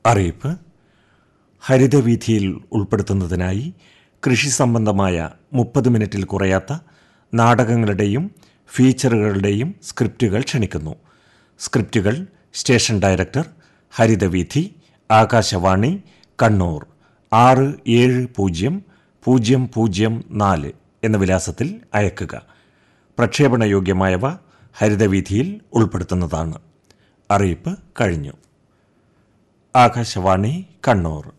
അറിയിപ്പ് ഹരിതവീഥിയിൽ ഉൾപ്പെടുത്തുന്നതിനായി കൃഷി സംബന്ധമായ മുപ്പത് മിനിറ്റിൽ കുറയാത്ത നാടകങ്ങളുടെയും ഫീച്ചറുകളുടെയും സ്ക്രിപ്റ്റുകൾ ക്ഷണിക്കുന്നു സ്ക്രിപ്റ്റുകൾ സ്റ്റേഷൻ ഡയറക്ടർ ഹരിതവീഥി ആകാശവാണി കണ്ണൂർ ആറ് ഏഴ് പൂജ്യം പൂജ്യം പൂജ്യം നാല് എന്ന വിലാസത്തിൽ അയക്കുക പ്രക്ഷേപണയോഗ്യമായവ ഹരിതവീഥിയിൽ ഉൾപ്പെടുത്തുന്നതാണ് അറിയിപ്പ് കഴിഞ്ഞു ആകാശവാണി കണ്ണൂർ